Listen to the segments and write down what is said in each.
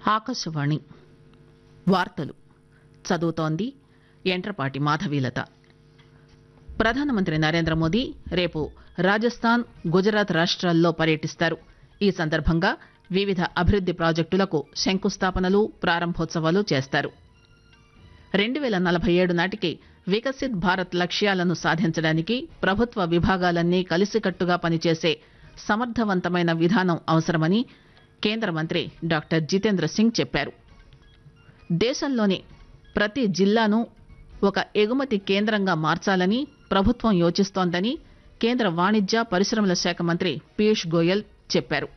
ఆకాశవాణి వార్తలు చదువుతోంది ఎంట్రపాటి మాధవీలత ప్రధానమంత్రి నరేంద్ర మోదీ రేపు రాజస్థాన్ గుజరాత్ రాష్ట్రాల్లో పర్యటిస్తారు ఈ సందర్భంగా వివిధ అభివృద్ది ప్రాజెక్టులకు శంకుస్థాపనలు ప్రారంభోత్సవాలు చేస్తారు రెండు పేల నలభై ఏడు నాటికి వికసిత్ భారత్ లక్ష్యాలను సాధించడానికి ప్రభుత్వ విభాగాలన్నీ కలిసికట్టుగా పనిచేసే సమర్థవంతమైన విధానం అవసరమని కేంద్ర మంత్రి డాక్టర్ జితేంద్ర సింగ్ చెప్పారు దేశంలోని ప్రతి జిల్లాను ఒక ఎగుమతి కేంద్రంగా మార్చాలని ప్రభుత్వం యోచిస్తోందని కేంద్ర వాణిజ్య పరిశ్రమల శాఖ మంత్రి పీయూష్ గోయల్ చెప్పారు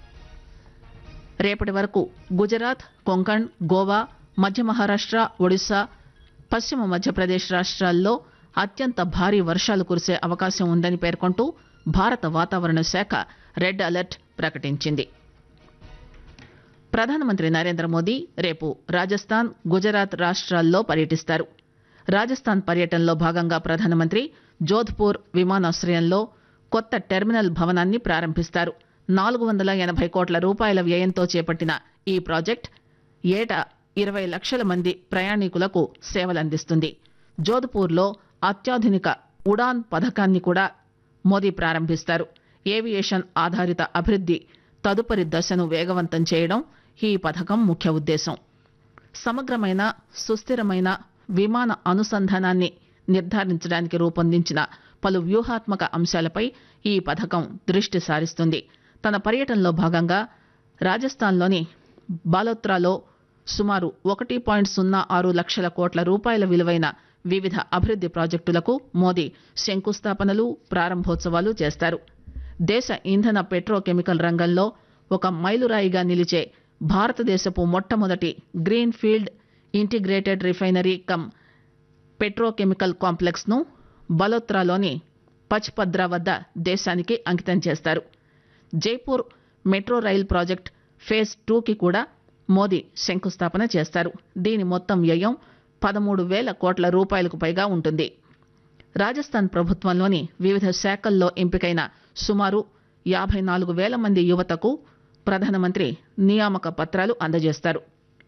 రేపటి వరకు గుజరాత్ కొంకణ్ గోవా మధ్య మహారాష్ట్ర ఒడిశా పశ్చిమ మధ్యప్రదేశ్ రాష్ట్రాల్లో అత్యంత భారీ వర్షాలు కురిసే అవకాశం ఉందని పేర్కొంటూ భారత వాతావరణ శాఖ రెడ్ అలర్ట్ ప్రకటించింది ప్రధానమంత్రి నరేంద్ర మోదీ రేపు రాజస్థాన్ గుజరాత్ రాష్ట్రాల్లో పర్యటిస్తారు రాజస్థాన్ పర్యటనలో భాగంగా ప్రధానమంత్రి జోధ్పూర్ విమానాశ్రయంలో కొత్త టెర్మినల్ భవనాన్ని ప్రారంభిస్తారు నాలుగు వందల ఎనభై కోట్ల రూపాయల వ్యయంతో చేపట్టిన ఈ ప్రాజెక్ట్ ఏటా ఇరవై లక్షల మంది ప్రయాణికులకు సేవలందిస్తుంది జోధ్పూర్లో అత్యాధునిక ఉడాన్ పథకాన్ని కూడా మోదీ ప్రారంభిస్తారు ఏవియేషన్ ఆధారిత అభివృద్ది తదుపరి దశను వేగవంతం చేయడం ఈ పథకం ముఖ్య ఉద్దేశం సమగ్రమైన సుస్థిరమైన విమాన అనుసంధానాన్ని నిర్ధారించడానికి రూపొందించిన పలు వ్యూహాత్మక అంశాలపై ఈ పథకం దృష్టి సారిస్తుంది తన పర్యటనలో భాగంగా రాజస్థాన్లోని బాలోత్రాలో సుమారు ఒకటి పాయింట్ సున్నా ఆరు లక్షల కోట్ల రూపాయల విలువైన వివిధ అభివృద్ది ప్రాజెక్టులకు మోదీ శంకుస్థాపనలు ప్రారంభోత్సవాలు చేస్తారు దేశ ఇంధన పెట్రోకెమికల్ రంగంలో ఒక మైలురాయిగా నిలిచే భారతదేశపు మొట్టమొదటి greenfield integrated refinery cum petrochemical complex ను బలోత్రాలోని పచ్పద్రా వద్ద దేశానికి అంకితం చేస్తారు Jaipur metro rail project phase టూకి కూడా మోదీ శంకుస్థాపన చేస్తారు దీని మొత్తం వ్యయం పదమూడు వేల కోట్ల రూపాయలకు పైగా ఉంటుంది రాజస్థాన్ ప్రభుత్వంలోని వివిధ శాఖల్లో ఎంపికైన సుమారు యాభై నాలుగు వేల మంది యువతకు ప్రధానమంత్రి నియామక పత్రాలు అందజేస్తారు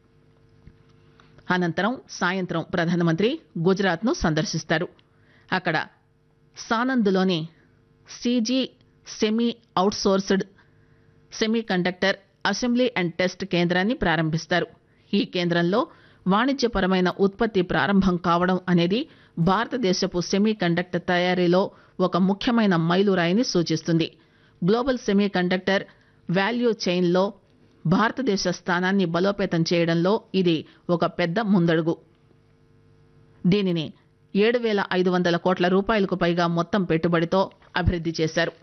అనంతరం సాయంత్రం ప్రధానమంత్రి గుజరాత్ ను సందర్శిస్తారు అక్కడ సానంద్లోని CG semi outsourced semiconductor assembly and test కేంద్రాన్ని ప్రారంభిస్తారు ఈ కేంద్రంలో వాణిజ్యపరమైన ఉత్పత్తి ప్రారంభం కావడం అనేది భారతదేశపు సెమీ కండక్టర్ తయారీలో ఒక ముఖ్యమైన మైలురాయిని సూచిస్తుంది గ్లోబల్ సెమీ కండక్టర్ వాల్యూ చైన్లో భారతదేశ స్థానాన్ని బలోపేతం చేయడంలో ఇది ఒక పెద్ద ముందడుగు దీనిని ఏడు వేల ఐదు వందల కోట్ల రూపాయలకు పైగా మొత్తం పెట్టుబడితో అభివృద్ది చేశారు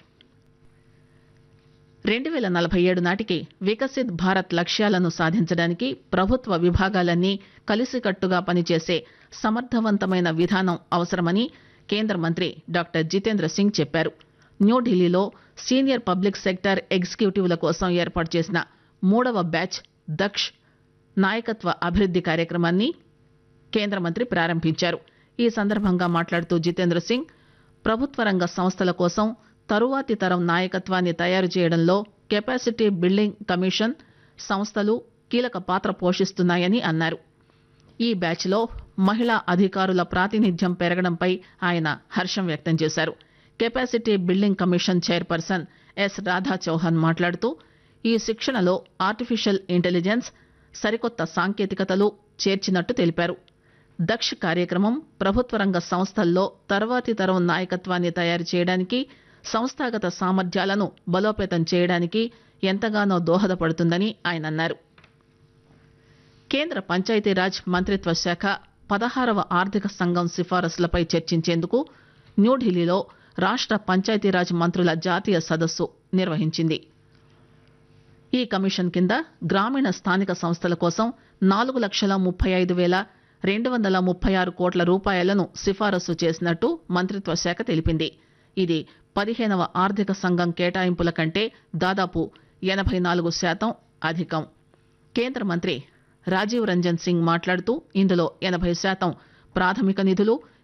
రెండు వేల నలభై ఏడు నాటికి వికసిత్ భారత్ లక్ష్యాలను సాధించడానికి ప్రభుత్వ విభాగాలన్నీ కలిసికట్టుగా పనిచేసే సమర్థవంతమైన విధానం అవసరమని కేంద్ర మంత్రి డాక్టర్ జితేంద్ర సింగ్ చెప్పారు న్యూఢిల్లీలో సీనియర్ పబ్లిక్ సెక్టార్ ఎగ్జిక్యూటివ్ల కోసం ఏర్పాటు చేసిన మూడవ బ్యాచ్ దక్ష్ నాయకత్వ అభివృద్ది కార్యక్రమాన్ని కేంద్ర మంత్రి ప్రారంభించారు ఈ సందర్భంగా మాట్లాడుతూ జితేంద్ర సింగ్ ప్రభుత్వ రంగ సంస్థల కోసం తరువాతి తరం నాయకత్వాన్ని తయారు చేయడంలో కెపాసిటీ బిల్డింగ్ కమిషన్ సంస్థలు కీలక పాత్ర పోషిస్తున్నాయని అన్నారు ఈ బ్యాచ్లో మహిళా అధికారుల ప్రాతినిధ్యం పెరగడంపై ఆయన హర్షం వ్యక్తం చేశారు capacity building commission chairperson S Radha Chauhan మాట్లాడుతూ ఈ శిక్షణలో ఆర్టిఫిషియల్ ఇంటెలిజెన్స్ సరికొత్త సాంకేతికతలు చేర్చినట్టు తెలిపారు దక్ష్ కార్యక్రమం ప్రభుత్వ రంగ సంస్థల్లో తర్వాతి తరం నాయకత్వాన్ని తయారు చేయడానికి సంస్థాగత సామర్థ్యాలను బలోపేతం చేయడానికి ఎంతగానో దోహదపడుతుందని ఆయన అన్నారు కేంద్ర పంచాయతీరాజ్ మంత్రిత్వ శాఖ పదహారవ ఆర్థిక సంఘం సిఫారసులపై చర్చించేందుకు న్యూఢిల్లీలో రాష్ట పంచాయతీరాజ్ మంత్రుల జాతీయ సదస్సు నిర్వహించింది ఈ కమిషన్ కింద గ్రామీణ స్థానిక సంస్థల కోసం నాలుగు లక్షల ముప్పై ఐదు వేల రెండు వందల ముప్పై ఆరు కోట్ల రూపాయలను సిఫారసు చేసినట్టు మంత్రిత్వ శాఖ తెలిపింది ఇది పదిహేనవ ఆర్థిక సంఘం కేటాయింపుల కంటే దాదాపు ఎనభై నాలుగు శాతం అధికం కేంద్ర మంత్రి రాజీవ్ రంజన్ సింగ్ మాట్లాడుతూ ఇందులో ఎనభై శాతం ప్రాథమిక నిధులు